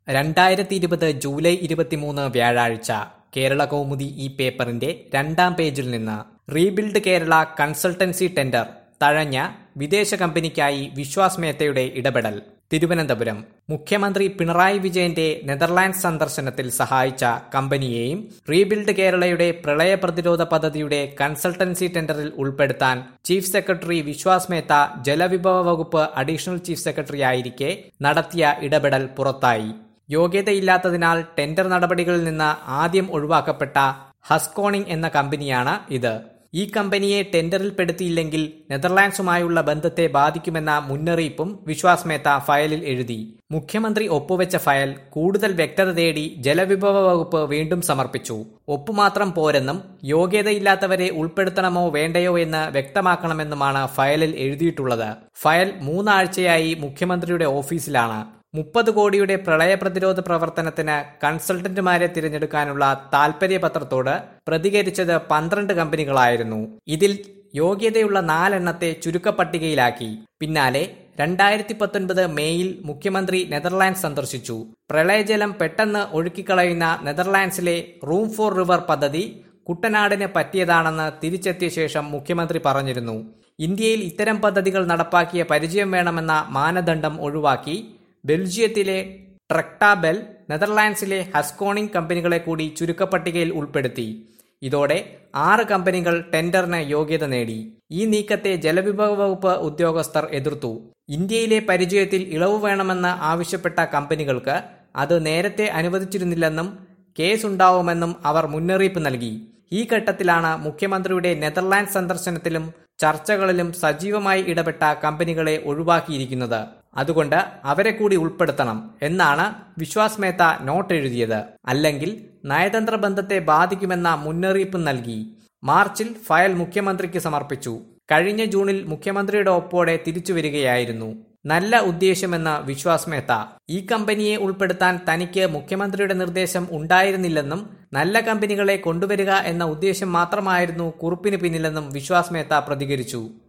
രണ്ടായിരത്തി ഇരുപത് ജൂലൈ ഇരുപത്തിമൂന്ന് വ്യാഴാഴ്ച കേരള കൗമുദി ഈ പേപ്പറിന്റെ രണ്ടാം പേജിൽ നിന്ന് റീബിൽഡ് കേരള കൺസൾട്ടൻസി ടെൻഡർ തഴഞ്ഞ വിദേശ കമ്പനിക്കായി വിശ്വാസ് മേത്തയുടെ ഇടപെടൽ തിരുവനന്തപുരം മുഖ്യമന്ത്രി പിണറായി വിജയന്റെ നെതർലാൻഡ്സ് സന്ദർശനത്തിൽ സഹായിച്ച കമ്പനിയെയും റീബിൽഡ് കേരളയുടെ പ്രളയ പ്രതിരോധ പദ്ധതിയുടെ കൺസൾട്ടൻസി ടെൻഡറിൽ ഉൾപ്പെടുത്താൻ ചീഫ് സെക്രട്ടറി വിശ്വാസ് മേത്ത ജലവിഭവ വകുപ്പ് അഡീഷണൽ ചീഫ് സെക്രട്ടറി ആയിരിക്കെ നടത്തിയ ഇടപെടൽ പുറത്തായി യോഗ്യതയില്ലാത്തതിനാൽ ടെൻഡർ നടപടികളിൽ നിന്ന് ആദ്യം ഒഴിവാക്കപ്പെട്ട ഹസ്കോണിംഗ് എന്ന കമ്പനിയാണ് ഇത് ഈ കമ്പനിയെ ടെൻഡറിൽപ്പെടുത്തിയില്ലെങ്കിൽ നെതർലാൻഡ്സുമായുള്ള ബന്ധത്തെ ബാധിക്കുമെന്ന മുന്നറിയിപ്പും വിശ്വാസ് മേത്ത ഫയലിൽ എഴുതി മുഖ്യമന്ത്രി ഒപ്പുവെച്ച ഫയൽ കൂടുതൽ വ്യക്തത തേടി ജലവിഭവ വകുപ്പ് വീണ്ടും സമർപ്പിച്ചു ഒപ്പുമാത്രം പോരെന്നും യോഗ്യതയില്ലാത്തവരെ ഉൾപ്പെടുത്തണമോ വേണ്ടയോ എന്ന് വ്യക്തമാക്കണമെന്നുമാണ് ഫയലിൽ എഴുതിയിട്ടുള്ളത് ഫയൽ മൂന്നാഴ്ചയായി മുഖ്യമന്ത്രിയുടെ ഓഫീസിലാണ് മുപ്പത് കോടിയുടെ പ്രളയ പ്രതിരോധ പ്രവർത്തനത്തിന് കൺസൾട്ടന്റുമാരെ തിരഞ്ഞെടുക്കാനുള്ള താൽപര്യപത്രത്തോട് പ്രതികരിച്ചത് പന്ത്രണ്ട് കമ്പനികളായിരുന്നു ഇതിൽ യോഗ്യതയുള്ള നാലെണ്ണത്തെ ചുരുക്കപ്പട്ടികയിലാക്കി പിന്നാലെ രണ്ടായിരത്തി പത്തൊൻപത് മെയ്യിൽ മുഖ്യമന്ത്രി നെതർലാൻഡ് സന്ദർശിച്ചു പ്രളയജലം പെട്ടെന്ന് ഒഴുക്കിക്കളയുന്ന നെതർലാൻഡ്സിലെ റൂം ഫോർ റിവർ പദ്ധതി കുട്ടനാടിന് പറ്റിയതാണെന്ന് തിരിച്ചെത്തിയ ശേഷം മുഖ്യമന്ത്രി പറഞ്ഞിരുന്നു ഇന്ത്യയിൽ ഇത്തരം പദ്ധതികൾ നടപ്പാക്കിയ പരിചയം വേണമെന്ന മാനദണ്ഡം ഒഴിവാക്കി ബെൽജിയത്തിലെ ട്രക്ടാബെൽ നെതർലാൻഡ്സിലെ ഹസ്കോണിംഗ് കമ്പനികളെ കൂടി ചുരുക്കപ്പട്ടികയിൽ ഉൾപ്പെടുത്തി ഇതോടെ ആറ് കമ്പനികൾ ടെൻഡറിന് യോഗ്യത നേടി ഈ നീക്കത്തെ ജലവിഭവ വകുപ്പ് ഉദ്യോഗസ്ഥർ എതിർത്തു ഇന്ത്യയിലെ പരിചയത്തിൽ ഇളവ് വേണമെന്ന് ആവശ്യപ്പെട്ട കമ്പനികൾക്ക് അത് നേരത്തെ അനുവദിച്ചിരുന്നില്ലെന്നും കേസുണ്ടാവുമെന്നും അവർ മുന്നറിയിപ്പ് നൽകി ഈ ഘട്ടത്തിലാണ് മുഖ്യമന്ത്രിയുടെ നെതർലാൻഡ് സന്ദർശനത്തിലും ചർച്ചകളിലും സജീവമായി ഇടപെട്ട കമ്പനികളെ ഒഴിവാക്കിയിരിക്കുന്നത് അതുകൊണ്ട് അവരെ കൂടി ഉൾപ്പെടുത്തണം എന്നാണ് വിശ്വാസ് മേത്ത നോട്ട് എഴുതിയത് അല്ലെങ്കിൽ നയതന്ത്ര ബന്ധത്തെ ബാധിക്കുമെന്ന മുന്നറിയിപ്പ് നൽകി മാർച്ചിൽ ഫയൽ മുഖ്യമന്ത്രിക്ക് സമർപ്പിച്ചു കഴിഞ്ഞ ജൂണിൽ മുഖ്യമന്ത്രിയുടെ ഒപ്പോടെ തിരിച്ചു വരികയായിരുന്നു നല്ല ഉദ്ദേശ്യമെന്ന് വിശ്വാസ് മേത്ത ഈ കമ്പനിയെ ഉൾപ്പെടുത്താൻ തനിക്ക് മുഖ്യമന്ത്രിയുടെ നിർദ്ദേശം ഉണ്ടായിരുന്നില്ലെന്നും നല്ല കമ്പനികളെ കൊണ്ടുവരിക എന്ന ഉദ്ദേശ്യം മാത്രമായിരുന്നു കുറിപ്പിന് പിന്നിലെന്നും വിശ്വാസ് മേത്ത പ്രതികരിച്ചു